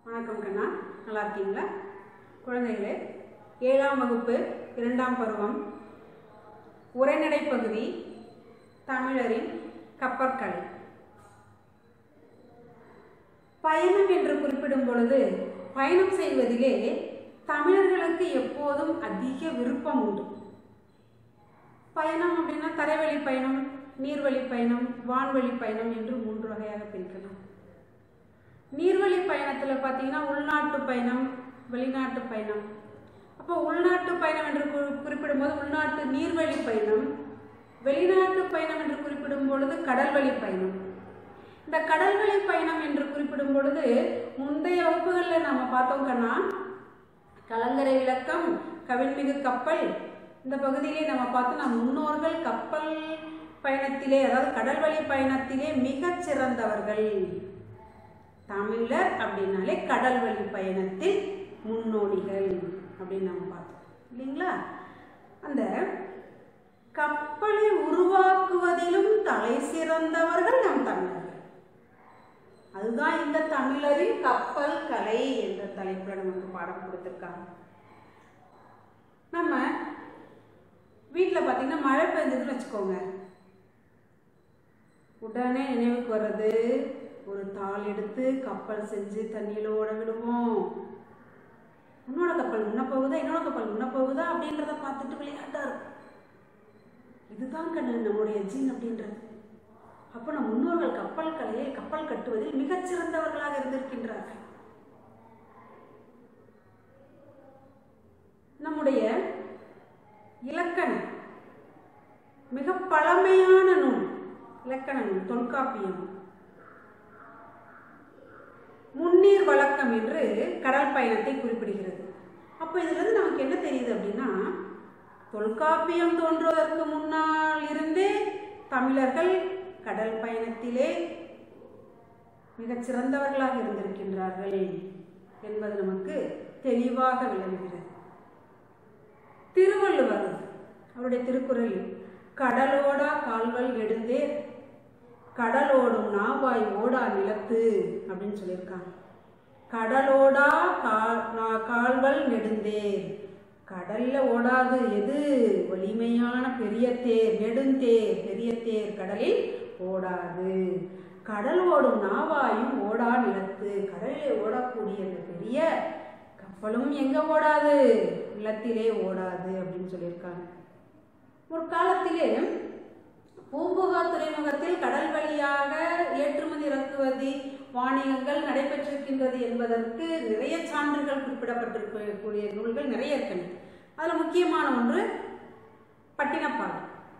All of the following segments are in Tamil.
வணக்கம் கண்ணா நல்லா இருக்கீங்களா குழந்தைகளே ஏழாம் வகுப்பு இரண்டாம் பருவம் உரைநடை பகுதி தமிழரின் கப்பற்கலை பயணம் என்று குறிப்பிடும் பொழுது பயணம் செய்வதிலே தமிழர்களுக்கு எப்போதும் அதிக விருப்பம் உண்டு பயணம் அப்படின்னா தரைவழி பயணம் நீர்வழி பயணம் வான்வழி பயணம் என்று மூன்று வகையாக பிரிக்கலாம் நீர்வழி பயணத்தில் பார்த்தீங்கன்னா உள்நாட்டு பயணம் வெளிநாட்டு பயணம் அப்போ உள்நாட்டு பயணம் என்று குறி- குறிப்பிடும்போது உள்நாட்டு நீர்வழி பயணம் வெளிநாட்டு பயணம் என்று குறிப்பிடும் பொழுது கடல்வழி பயணம் இந்த கடல்வழி பயணம் என்று குறிப்பிடும் பொழுது முந்தைய வகுப்புகளில் நம்ம பார்த்தோம் கண்ணா கலங்கரை விளக்கம் கவின்மிகு கப்பல் இந்த பகுதியிலே நம்ம பார்த்தோம் நம் முன்னோர்கள் கப்பல் பயணத்திலே அதாவது கடல்வழி பயணத்திலே மிகச் சிறந்தவர்கள் தமிழர் அப்படின்னாலே கடல்வழி பயணத்தில் முன்னோடிகள் அப்படின்னு நம்ம பார்த்தோம் இல்லைங்களா அந்த கப்பலை உருவாக்குவதிலும் தலை சிறந்தவர்கள் நம் தமிழர்கள் அதுதான் இந்த தமிழரின் கப்பல் கலை என்ற தலைப்புல நமக்கு பாடம் கொடுத்துருக்காங்க நம்ம வீட்டில் பார்த்தீங்கன்னா மழை பெஞ்சதுன்னு வச்சுக்கோங்க உடனே நினைவுக்கு வர்றது ஒரு தாள் எடுத்து கப்பல் செஞ்சு தண்ணியில ஓட விடுவோம் உன்னோட கப்பல் முன்ன போகுதா என்னோட கப்பல் முன்ன போகுதா அப்படின்றத பார்த்துட்டு விளையாட்டா இருக்கும் இதுதான் கண்ணு நம்முடைய ஜீன் அப்படின்றது அப்போ நம் முன்னோர்கள் கப்பல் கலையை கப்பல் கட்டுவதில் மிகச் சிறந்தவர்களாக இருந்திருக்கின்றார்கள் நம்முடைய இலக்கணம் மிக பழமையான நூல் இலக்கண நூல் தொல்காப்பியம் முன்னீர் வழக்கம் என்று கடல் பயணத்தை குறிப்பிடுகிறது அப்போ இதிலிருந்து நமக்கு என்ன தெரியுது அப்படின்னா தொல்காப்பியம் தோன்றுவதற்கு முன்னால் இருந்தே தமிழர்கள் கடல் பயணத்திலே மிகச் சிறந்தவர்களாக இருந்திருக்கின்றார்கள் என்பது நமக்கு தெளிவாக விளங்குகிறது திருவள்ளுவர் அவருடைய திருக்குறள் கடலோடா கால்கள் எடுந்தே கடலோடும் நாவாய் ஓடா நிலத்து அப்படின்னு சொல்லியிருக்காங்க கடலோடா கால் நா- கால்கள் நெடுந்தேர் கடல்ல ஓடாது எது வலிமையான பெரிய தேர் நெடுந்தேர் பெரிய தேர் கடலில் ஓடாது கடல் ஓடும் நாவாயும் ஓடா நிலத்து கடலில் ஓடக்கூடிய அந்த பெரிய கப்பலும் எங்க ஓடாது நிலத்திலே ஓடாது அப்படின்னு சொல்லியிருக்காங்க ஒரு காலத்திலே பூம்புகார் துறைமுகத்தில் கடல் வழியாக ஏற்றுமதி இறக்குமதி வாணிகங்கள் நடைபெற்றிருக்கின்றது என்பதற்கு நிறைய சான்றுகள் குறிப்பிடப்பட்டிருக்கக்கூடிய நூல்கள் நிறைய இருக்கின்றன அதில் முக்கியமான ஒன்று பட்டினப்பாடு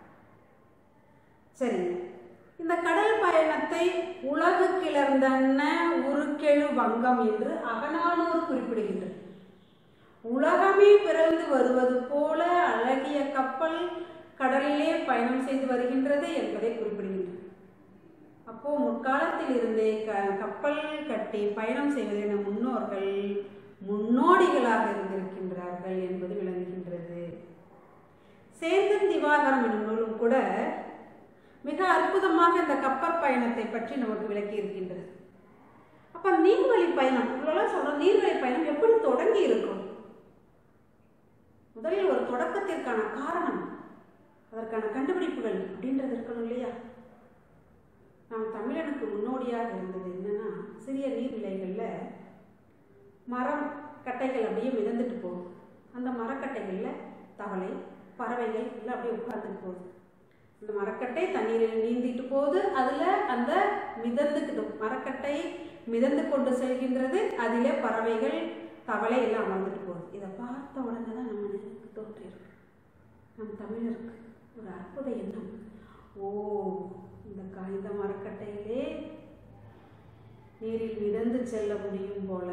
சரிங்க இந்த கடல் பயணத்தை உலகு கிளர்ந்தன்ன உருக்கெழு வங்கம் என்று அகநானூர் குறிப்பிடுகின்றது உலகமே பிறந்து வருவது போல அழகிய கப்பல் கடலிலே பயணம் செய்து வருகின்றது என்பதை குறிப்பிடுகின்றது அப்போ முற்காலத்தில் இருந்தே க கப்பல் கட்டி பயணம் செய்வதில் நம் முன்னோர்கள் முன்னோடிகளாக இருந்திருக்கின்றார்கள் என்பது விளங்குகின்றது சேந்தன் திவாகரம் என்னும் நூலும் கூட மிக அற்புதமாக இந்த கப்பல் பயணத்தை பற்றி நமக்கு விளக்கி இருக்கின்றது அப்ப நீர்வழி பயணம் இவ்வளவு சொல்றோம் நீர்வழி பயணம் எப்படி தொடங்கி இருக்கும் முதலில் ஒரு தொடக்கத்திற்கான காரணம் அதற்கான கண்டுபிடிப்புகள் அப்படின்றது இருக்கணும் இல்லையா நம் தமிழனுக்கு முன்னோடியாக இருந்தது என்னன்னா சிறிய நீர்நிலைகளில் மரம் கட்டைகள் அப்படியே மிதந்துட்டு போகும் அந்த மரக்கட்டைகளில் தவளை பறவைகள் எல்லாம் அப்படியே உட்கார்ந்துட்டு போகுது அந்த மரக்கட்டை தண்ணீரில் நீந்திட்டு போகுது அதில் அந்த மிதந்துக்கிட்டு மரக்கட்டை மிதந்து கொண்டு செல்கின்றது அதிலே பறவைகள் தவளை எல்லாம் அமர்ந்துட்டு போகுது இதை பார்த்த உடனே தான் நம்ம நினைவுக்கு தோன்றியிருக்கு நம் தமிழருக்கு ஒரு அற்புத எண்ணம் ஓ இந்த காய்ந்த மரக்கட்டையிலே நீரில் மிதந்து செல்ல முடியும் போல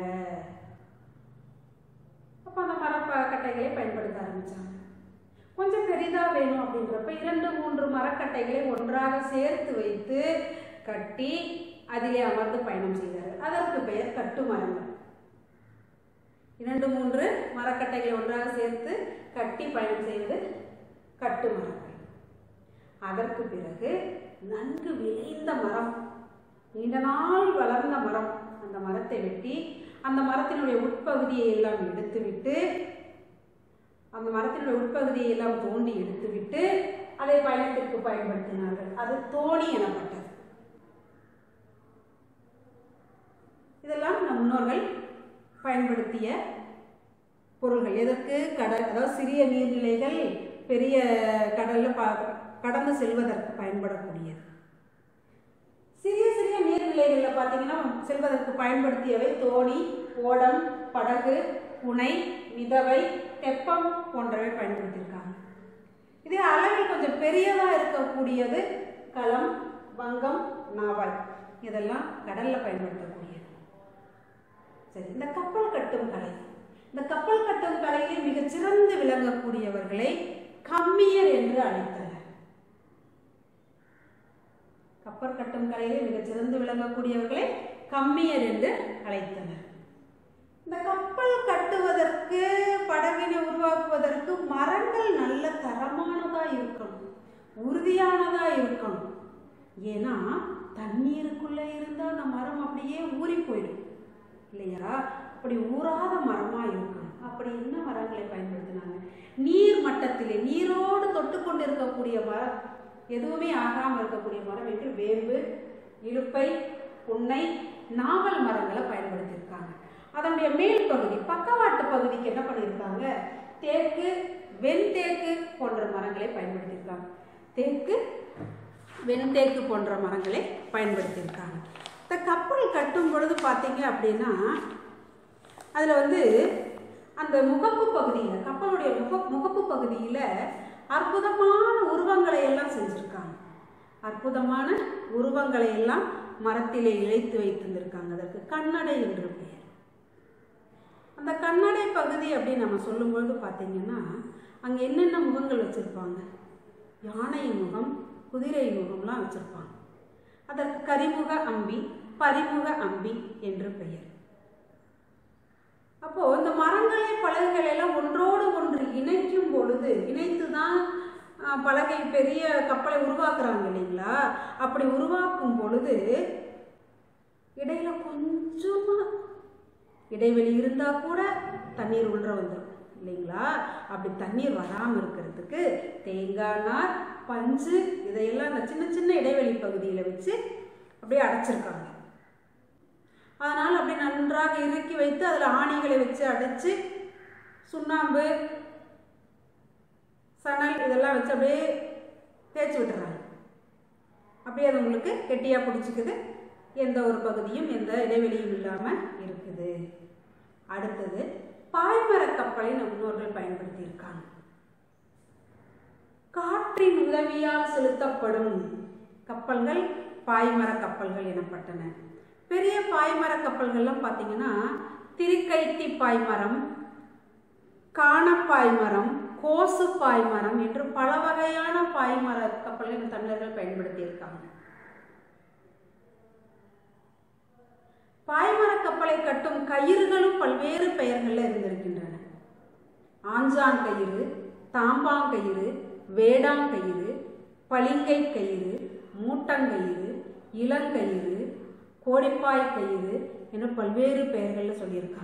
அப்போ அந்த மரக்கட்டைகளை பயன்படுத்த ஆரம்பிச்சாங்க கொஞ்சம் பெரிதா வேணும் அப்படின்றப்ப இரண்டு மூன்று மரக்கட்டைகளை ஒன்றாக சேர்த்து வைத்து கட்டி அதிலே அமர்ந்து பயணம் செய்தார்கள் அதற்கு பெயர் கட்டு மரங்கள் இரண்டு மூன்று மரக்கட்டைகளை ஒன்றாக சேர்த்து கட்டி பயணம் செய்வது கட்டு மரங்கள் அதற்கு பிறகு நன்கு விளைந்த மரம் நீண்ட நாள் வளர்ந்த மரம் அந்த மரத்தை வெட்டி அந்த மரத்தினுடைய உட்பகுதியை எல்லாம் எடுத்துவிட்டு அந்த மரத்தினுடைய உட்பகுதியை எல்லாம் தோண்டி எடுத்துவிட்டு அதை பயணத்திற்கு பயன்படுத்தினார்கள் அது தோணி எனப்பட்டது இதெல்லாம் நம் முன்னோர்கள் பயன்படுத்திய பொருள்கள் எதற்கு கடல் அதாவது சிறிய நீர்நிலைகள் பெரிய கடல்ல ப- கடந்து செல்வதற்கு பயன்படக்கூடியது சிறிய சிறிய நீர்நிலைகளில் பார்த்தீங்கன்னா செல்வதற்கு பயன்படுத்தியவை தோணி ஓடம் படகு புனை மிதவை தெப்பம் போன்றவை பயன்படுத்தியிருக்காங்க இதே அளவில் கொஞ்சம் பெரியதாக இருக்கக்கூடியது களம் வங்கம் நாவாய் இதெல்லாம் கடல்ல பயன்படுத்தக்கூடியது சரி இந்த கப்பல் கட்டும் கலை இந்த கப்பல் கட்டும் கலையில் மிகச் சிறந்து விளங்கக்கூடியவர்களை கம்மியர் என்று அழைத்தனர் கப்பல் கட்டும் கலையிலே மிகச் சிறந்து விளங்கக்கூடியவர்களை கம்மியர் என்று அழைத்தனர் இந்த கப்பல் கட்டுவதற்கு படகினை உருவாக்குவதற்கு மரங்கள் நல்ல தரமானதா இருக்கணும் உறுதியானதா இருக்கணும் ஏன்னா தண்ணீருக்குள்ள இருந்தா அந்த மரம் அப்படியே ஊறி போயிடும் இல்லையா அப்படி ஊறாத மரமா இருக்கணும் அப்படி என்ன மரங்களை பயன்படுத்தினாங்க நீர் மட்டத்திலே நீரோடு தொட்டு கொண்டு இருக்கக்கூடிய மரம் எதுவுமே ஆகாம இருக்கக்கூடிய மரம் என்று வேம்பு இலுப்பை புன்னை நாவல் மரங்களை பயன்படுத்தியிருக்காங்க அதனுடைய மேல் பகுதி பக்கவாட்டு பகுதிக்கு என்ன பண்ணியிருக்காங்க தேக்கு வெண்தேக்கு போன்ற மரங்களை பயன்படுத்தியிருக்காங்க தேக்கு வெண்தேக்கு போன்ற மரங்களை பயன்படுத்தியிருக்காங்க இந்த கப்பல் கட்டும் பொழுது பார்த்தீங்க அப்படின்னா அதில் வந்து அந்த முகப்பு பகுதியில் கப்பலுடைய முக முகப்பு பகுதியில் அற்புதமான உருவங்களை எல்லாம் செஞ்சுருக்காங்க அற்புதமான உருவங்களை எல்லாம் மரத்திலே இழைத்து வைத்திருந்திருக்காங்க அதற்கு கண்ணடை என்று பெயர் அந்த கண்ணடை பகுதி அப்படின்னு நம்ம சொல்லும்பொழுது பார்த்தீங்கன்னா அங்கே என்னென்ன முகங்கள் வச்சுருப்பாங்க யானை முகம் குதிரை முகம்லாம் வச்சுருப்பாங்க அதற்கு கரிமுக அம்பி பரிமுக அம்பி என்று பெயர் அப்போ இந்த மரங்களை பலகைகள் எல்லாம் ஒன்றோடு ஒன்று இணைக்கும் பொழுது இணைத்து தான் பலகை பெரிய கப்பலை உருவாக்குறாங்க இல்லைங்களா அப்படி உருவாக்கும் பொழுது இடையில கொஞ்சமா இடைவெளி இருந்தா கூட தண்ணீர் உள்ள வந்துடும் இல்லைங்களா அப்படி தண்ணீர் வராமல் இருக்கிறதுக்கு தேங்காய் நார் பஞ்சு இதையெல்லாம் அந்த சின்ன சின்ன இடைவெளி பகுதியில் வச்சு அப்படியே அடைச்சிருக்காங்க அதனால் அப்படி நன்றாக இறுக்கி வைத்து அதில் ஆணிகளை வச்சு அடைச்சு சுண்ணாம்பு சணல் இதெல்லாம் வச்சு அப்படியே தேய்ச்சி விட்டுறாங்க அப்படியே அது உங்களுக்கு கெட்டியாக பிடிச்சிக்குது எந்த ஒரு பகுதியும் எந்த இடைவெளியும் இல்லாமல் இருக்குது அடுத்தது பாய்மர கப்பலை நம் முன்னோர்கள் பயன்படுத்தியிருக்காங்க காற்றின் உதவியால் செலுத்தப்படும் கப்பல்கள் பாய்மர கப்பல்கள் எனப்பட்டன பெரிய பாய்மர கப்பல்கள்லாம் பார்த்தீங்கன்னா திருக்கைத்தி பாய்மரம் காணப்பாய்மரம் கோசு பாய்மரம் என்று பல வகையான பாய்மர கப்பல்கள் தமிழர்கள் பயன்படுத்தியிருக்காங்க பாய்மர கப்பலை கட்டும் கயிறுகளும் பல்வேறு பெயர்களில் இருந்திருக்கின்றன ஆஞ்சான் கயிறு தாம்பாங்கயிறு வேடாங்கயிறு பளிங்கை கயிறு மூட்டங்கயிறு இளங்கயிறு கோடிப்பாய் கயிறு என பல்வேறு பெயர்களில் சொல்லியிருக்காங்க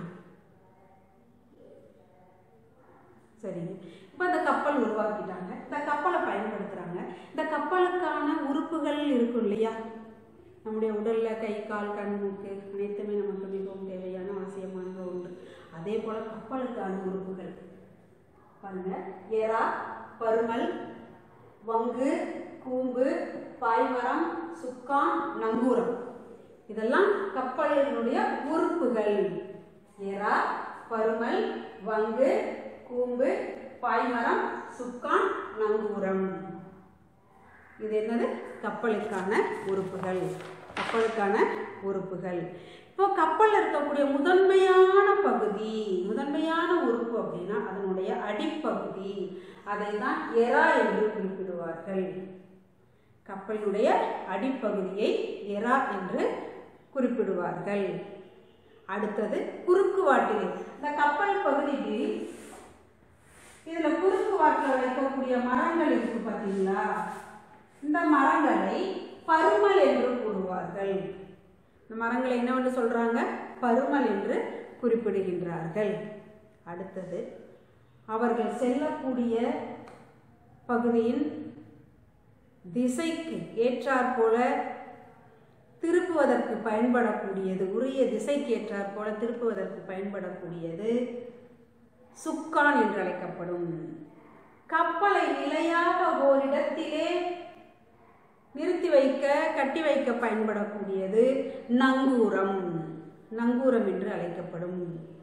சரிங்க இப்போ இந்த கப்பல் உருவாக்கிட்டாங்க இந்த கப்பலை பயன்படுத்துகிறாங்க இந்த கப்பலுக்கான உறுப்புகள் இருக்கும் இல்லையா நம்முடைய உடலில் கை கால் கண் மூக்கு அனைத்துமே நமக்கு மிகவும் தேவையான அவசியமான ஒன்று அதே போல் கப்பலுக்கான உறுப்புகள் பாருங்க எறா பருமல் வங்கு கூம்பு பாய்மரம் சுக்கான் நங்கூரம் இதெல்லாம் கப்பலினுடைய உறுப்புகள் எறா பருமல் வங்கு கூம்பு பாய்மரம் சுக்கான் நங்கூரம் இது என்னது கப்பலுக்கான உறுப்புகள் கப்பலுக்கான உறுப்புகள் இப்போ கப்பலில் இருக்கக்கூடிய முதன்மையான பகுதி முதன்மையான உறுப்பு அப்படின்னா அதனுடைய அடிப்பகுதி அதை தான் எரா என்று குறிப்பிடுவார்கள் கப்பலினுடைய அடிப்பகுதியை எரா என்று குறிப்பிடுவார்கள் அடுத்தது குறுக்கு வாட்டிலை இந்த கப்பல் பகுதிக்கு இதுல குறுக்கு வாட்டில் வைக்கக்கூடிய மரங்கள் இருக்கு பார்த்தீங்களா இந்த மரங்களை பருமல் என்று கூறுவார்கள் இந்த மரங்களை என்னவென்று சொல்றாங்க பருமல் என்று குறிப்பிடுகின்றார்கள் அடுத்தது அவர்கள் செல்லக்கூடிய பகுதியின் திசைக்கு ஏற்றாற்போல திருப்புவதற்கு பயன்படக்கூடியது உரிய திசைக்கு ஏற்றாற்போல திருப்புவதற்கு பயன்படக்கூடியது சுக்கான் என்று அழைக்கப்படும் கப்பலை நிலையாக ஓரிடத்திலே நிறுத்தி வைக்க கட்டி வைக்க பயன்படக்கூடியது நங்கூரம் நங்கூரம் என்று அழைக்கப்படும்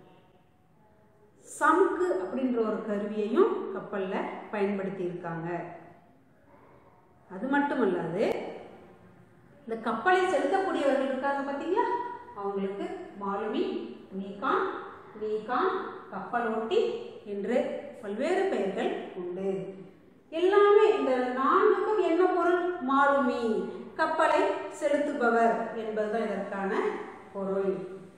சமுக்கு அப்படின்ற ஒரு கருவியையும் கப்பல்ல பயன்படுத்தி இருக்காங்க அது மட்டுமல்லாது இந்த கப்பலை செலுத்தக்கூடியவர்கள் இருக்காங்க பார்த்தீங்களா அவங்களுக்கு மாலுமி நீகான் நீகான் கப்பலோட்டி என்று பல்வேறு பெயர்கள் உண்டு எல்லாமே இந்த நான்குக்கும் என்ன பொருள் மாலுமி கப்பலை செலுத்துபவர் என்பதுதான் இதற்கான பொருள்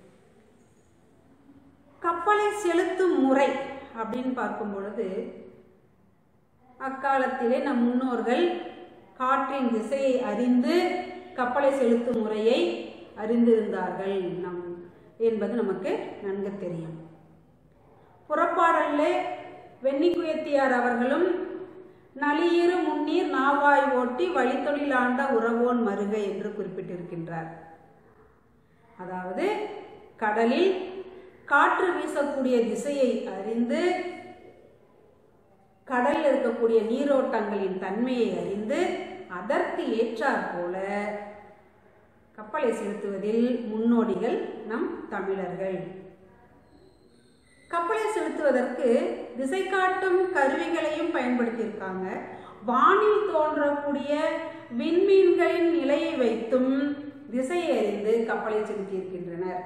கப்பலை செலுத்தும் முறை அப்படின்னு பார்க்கும் பொழுது அக்காலத்திலே நம் முன்னோர்கள் காற்றின் திசையை அறிந்து கப்பலை செலுத்தும் முறையை அறிந்திருந்தார்கள் நம் என்பது நமக்கு நன்கு தெரியும் புறப்பாடல்ல வெண்ணிக்குயத்தியார் அவர்களும் நளியிரு முன்னீர் நாவாய் ஓட்டி வழித்தொழிலாண்ட உறவோன் மருக என்று குறிப்பிட்டிருக்கின்றார் அதாவது கடலில் காற்று வீசக்கூடிய திசையை அறிந்து கடலில் இருக்கக்கூடிய நீரோட்டங்களின் தன்மையை அறிந்து அதற்கு ஏற்றாற் போல கப்பலை செலுத்துவதில் முன்னோடிகள் நம் தமிழர்கள் கப்பலை செலுத்துவதற்கு திசை காட்டும் கருவிகளையும் பயன்படுத்தியிருக்காங்க வானில் தோன்றக்கூடிய விண்மீன்களின் நிலையை வைத்தும் திசையை அறிந்து கப்பலை செலுத்தியிருக்கின்றனர்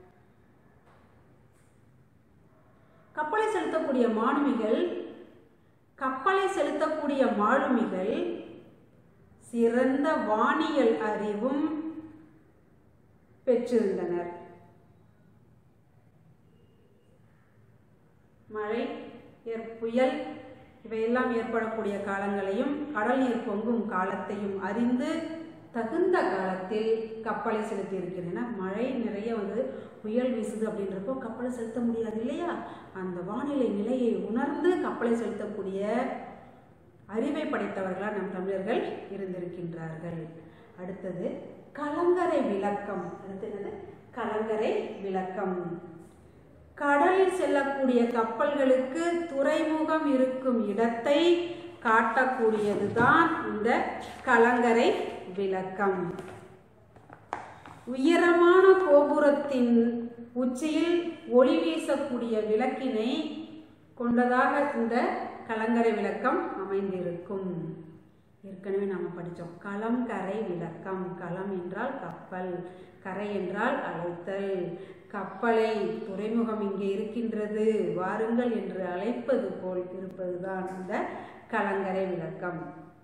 கப்பலை செலுத்தக்கூடிய மாலுமிகள் கப்பலை செலுத்தக்கூடிய மாலுமிகள் சிறந்த வானியல் அறிவும் பெற்றிருந்தனர் மழை ஏற் புயல் இவையெல்லாம் ஏற்படக்கூடிய காலங்களையும் கடல் நீர் பொங்கும் காலத்தையும் அறிந்து தகுந்த காலத்தில் கப்பலை செலுத்தி இருக்கின்றன மழை நிறைய வந்து புயல் வீசுது அப்படின்றப்போ கப்பலை செலுத்த முடியாது இல்லையா அந்த வானிலை நிலையை உணர்ந்து கப்பலை செலுத்தக்கூடிய அறிவை படைத்தவர்களாக நம் தமிழர்கள் இருந்திருக்கின்றார்கள் அடுத்தது கலங்கரை விளக்கம் அடுத்து என்னது கலங்கரை விளக்கம் கடலில் செல்லக்கூடிய கப்பல்களுக்கு துறைமுகம் இருக்கும் இடத்தை காட்டக்கூடியதுதான் இந்த கலங்கரை விளக்கம் உயரமான கோபுரத்தின் உச்சியில் ஒளி வீசக்கூடிய விளக்கினை கொண்டதாக இந்த கலங்கரை விளக்கம் அமைந்திருக்கும் ஏற்கனவே நாம படித்தோம் களம் கரை விளக்கம் களம் என்றால் கப்பல் கரை என்றால் அழைத்தல் கப்பலை துறைமுகம் இங்கே இருக்கின்றது வாருங்கள் என்று அழைப்பது போல் இருப்பதுதான் இந்த கலங்கரை விளக்கம்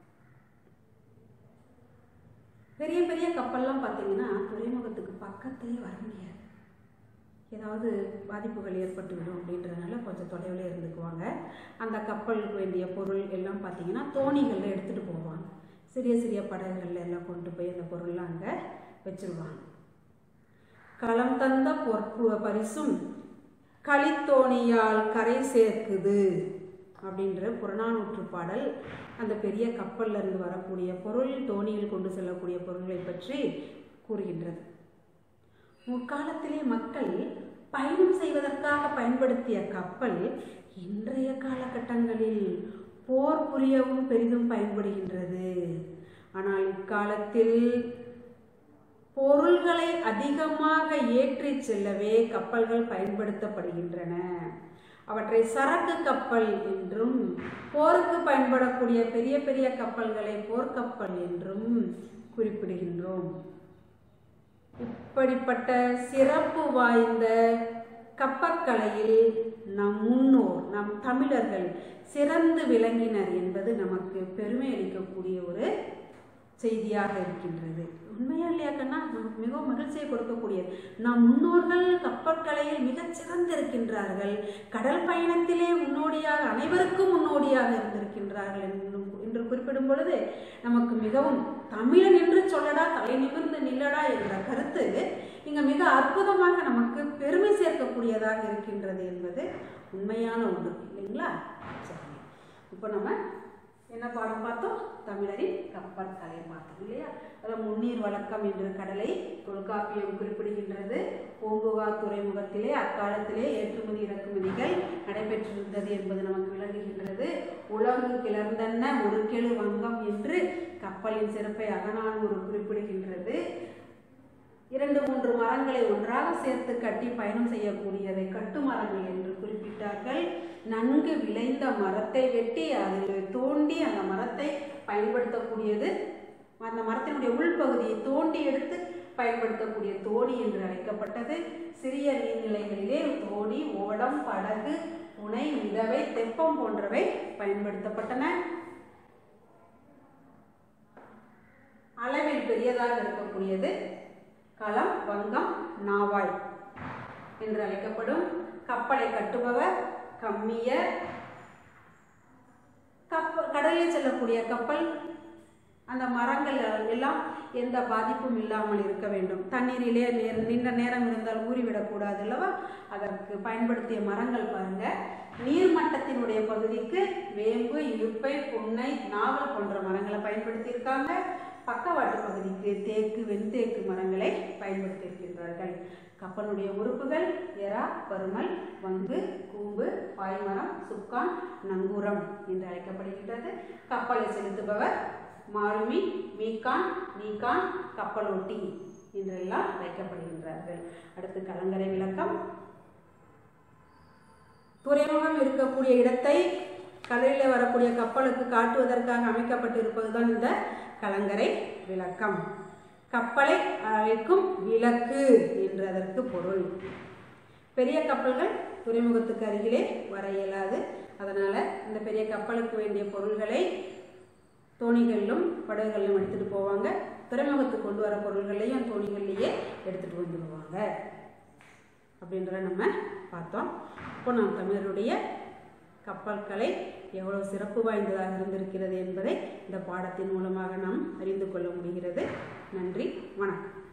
பெரிய பெரிய கப்பல்லாம் பார்த்தீங்கன்னா துறைமுகத்துக்கு பக்கத்திலே வர முடியாது ஏதாவது பாதிப்புகள் ஏற்பட்டுவிடும் அப்படின்றதுனால கொஞ்சம் தொலைவில் இருந்துக்குவாங்க அந்த கப்பலுக்கு வேண்டிய பொருள் எல்லாம் பார்த்தீங்கன்னா தோணிகளில் எடுத்துகிட்டு போவாங்க சிறிய சிறிய படகுகளில் எல்லாம் கொண்டு போய் அந்த பொருள்லாம் அங்கே வச்சிருவாங்க களம் தந்த பொற்பு பரிசும் களித்தோணியால் கரை சேர்க்குது அப்படின்ற புறநானூற்று பாடல் அந்த பெரிய கப்பல்ல இருந்து வரக்கூடிய பொருள் தோணியில் கொண்டு செல்லக்கூடிய பொருள்களை பற்றி கூறுகின்றது முற்காலத்திலே மக்கள் பயணம் செய்வதற்காக பயன்படுத்திய கப்பல் இன்றைய காலகட்டங்களில் போர் புரியவும் பெரிதும் பயன்படுகின்றது ஆனால் இக்காலத்தில் பொருள்களை அதிகமாக ஏற்றிச் செல்லவே கப்பல்கள் பயன்படுத்தப்படுகின்றன அவற்றை சரக்கு கப்பல் என்றும் போருக்கு பயன்படக்கூடிய பெரிய பெரிய கப்பல்களை போர்க்கப்பல் என்றும் குறிப்பிடுகின்றோம் இப்படிப்பட்ட சிறப்பு வாய்ந்த கப்பற்கலையில் நம் முன்னோர் நம் தமிழர்கள் சிறந்து விளங்கினர் என்பது நமக்கு பெருமை அளிக்கக்கூடிய ஒரு செய்தியாக இருக்கின்றது உண்மையா இல்லையா கண்ணா நமக்கு மிகவும் மகிழ்ச்சியை கொடுக்கக்கூடியது நம் முன்னோர்கள் கப்பற்கலையில் மிகச் சிறந்திருக்கின்றார்கள் கடல் பயணத்திலே முன்னோடியாக அனைவருக்கும் முன்னோடியாக இருந்திருக்கின்றார்கள் என்னும் என்று குறிப்பிடும் பொழுது நமக்கு மிகவும் தமிழன் என்று சொல்லடா தலை நிமிர்ந்து நில்லடா என்ற கருத்து இங்க மிக அற்புதமாக நமக்கு பெருமை சேர்க்கக்கூடியதாக இருக்கின்றது என்பது உண்மையான ஒன்று இல்லைங்களா சரி இப்போ நம்ம என்ன பாடம் பார்த்தோம் தமிழரின் கப்பல் கலை பார்த்தோம் இல்லையா அதில் முன்னீர் வழக்கம் என்று கடலை தொல்காப்பியம் குறிப்பிடுகின்றது பூம்புகார் துறைமுகத்திலே அக்காலத்திலே ஏற்றுமதி இறக்குமதிகள் நடைபெற்றிருந்தது என்பது நமக்கு விளங்குகின்றது உலகு கிளர்ந்தன்ன முறுக்கெழு வங்கம் என்று கப்பலின் சிறப்பை அகநானூறு குறிப்பிடுகின்றது இரண்டு மூன்று மரங்களை ஒன்றாக சேர்த்து கட்டி பயணம் செய்யக்கூடியதை கட்டுமரங்கள் என்று குறிப்பிட்டார்கள் நன்கு விளைந்த மரத்தை வெட்டி அதில் தோண்டி அந்த மரத்தை பயன்படுத்தக்கூடியது அந்த மரத்தினுடைய உள்பகுதியை தோண்டி எடுத்து பயன்படுத்தக்கூடிய தோணி என்று அழைக்கப்பட்டது சிறிய நீர்நிலைகளிலே தோணி ஓடம் படகு புனை மிதவை தெப்பம் போன்றவை பயன்படுத்தப்பட்டன அளவில் பெரியதாக இருக்கக்கூடியது களம் வங்கம் நாவாய் என்று அழைக்கப்படும் கப்பலை கட்டுபவர் கம்மியர் கப்ப கடலில் செல்லக்கூடிய கப்பல் அந்த மரங்கள் எல்லாம் எந்த பாதிப்பும் இல்லாமல் இருக்க வேண்டும் தண்ணீரிலே நேர் நீண்ட நேரம் இருந்தால் ஊறிவிடக்கூடாது அல்லவா அதற்கு பயன்படுத்திய மரங்கள் பாருங்க நீர்மட்டத்தினுடைய பகுதிக்கு வேம்பு இழுப்பை புன்னை நாவல் போன்ற மரங்களை பயன்படுத்தியிருக்காங்க பக்கவாட்டு பகுதிக்கு தேக்கு வெண்தேக்கு மரங்களை பயன்படுத்தியிருக்கின்றார்கள் கப்பலுடைய உறுப்புகள் எறா பருமல் வங்கு கூம்பு பாய்மரம் சுக்கான் நங்கூரம் என்று அழைக்கப்படுகின்றது கப்பலை செலுத்துபவர் மாலுமி மீக்கான் நீக்கான் கப்பலோட்டி என்றெல்லாம் அழைக்கப்படுகின்றார்கள் அடுத்து கலங்கரை விளக்கம் துறைமுகம் இருக்கக்கூடிய இடத்தை கடலில் வரக்கூடிய கப்பலுக்கு காட்டுவதற்காக அமைக்கப்பட்டிருப்பதுதான் இந்த கலங்கரை விளக்கம் கப்பலை அழைக்கும் விளக்கு என்று அதற்கு பொருள் பெரிய கப்பல்கள் துறைமுகத்துக்கு அருகிலே வர இயலாது அதனால இந்த பெரிய கப்பலுக்கு வேண்டிய பொருள்களை தோணிகளிலும் படகுகளிலும் எடுத்துட்டு போவாங்க துறைமுகத்துக்கு கொண்டு வர பொருள்களையும் தோணிகள்லேயே எடுத்துட்டு வந்துடுவாங்க அப்படின்றத நம்ம பார்த்தோம் இப்போ நாம் தமிழருடைய கப்பல் கலை எவ்வளவு சிறப்பு வாய்ந்ததாக இருந்திருக்கிறது என்பதை இந்த பாடத்தின் மூலமாக நாம் அறிந்து கொள்ள முடிகிறது நன்றி வணக்கம்